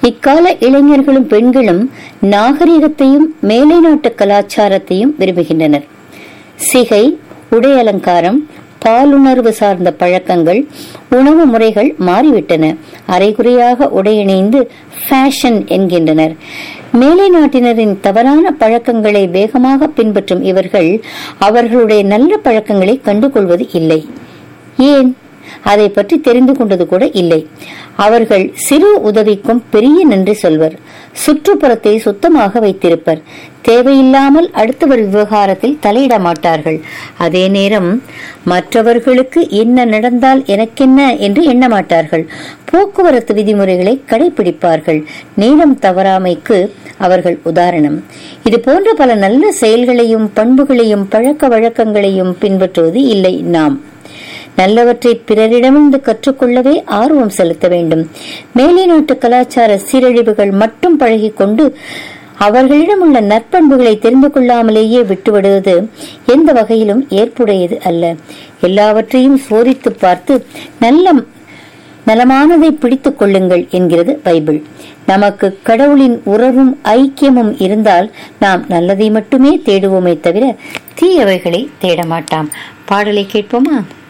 இக்கால இளைஞர்களும் பெண்களும் நாகரிகத்தையும் மேலை நாட்டு கலாச்சாரத்தையும் விரும்புகின்றனர் சிகை உடை அலங்காரம் பாலுணர்வு சார்ந்த பழக்கங்கள் உணவு முறைகள் மாறிவிட்டன அரைகுறையாக உடையணிந்து ஃபேஷன் என்கின்றனர் மேலை நாட்டினரின் தவறான பழக்கங்களை வேகமாக பின்பற்றும் இவர்கள் அவர்களுடைய நல்ல பழக்கங்களை கண்டுகொள்வது இல்லை ஏன் அதை பற்றி தெரிந்து கொண்டது கூட இல்லை அவர்கள் சிறு உதவிக்கும் பெரிய நன்றி சொல்வர் சுற்றுப்புறத்தை சுத்தமாக வைத்திருப்பர் தேவையில்லாமல் அடுத்தவர் விவகாரத்தில் தலையிட மாட்டார்கள் அதே நேரம் மற்றவர்களுக்கு என்ன நடந்தால் எனக்கென்ன என்று எண்ண மாட்டார்கள் போக்குவரத்து விதிமுறைகளை கடைபிடிப்பார்கள் நேரம் தவறாமைக்கு அவர்கள் உதாரணம் இது போன்ற பல நல்ல செயல்களையும் பண்புகளையும் பழக்க வழக்கங்களையும் பின்பற்றுவது இல்லை நாம் நல்லவற்றை பிறரிடமிருந்து கற்றுக்கொள்ளவே ஆர்வம் செலுத்த வேண்டும் மேலை நாட்டு கலாச்சார சீரழிவுகள் மட்டும் பழகிக்கொண்டு அவர்களிடம் உள்ள நற்பண்புகளை தெரிந்து கொள்ளாமலேயே விட்டுவிடுவது எந்த வகையிலும் ஏற்புடையது அல்ல எல்லாவற்றையும் சோதித்து பார்த்து நல்ல நலமானதை பிடித்துக் கொள்ளுங்கள் என்கிறது பைபிள் நமக்கு கடவுளின் உறவும் ஐக்கியமும் இருந்தால் நாம் நல்லதை மட்டுமே தேடுவோமே தவிர தீயவைகளை தேட மாட்டாம் பாடலை கேட்போமா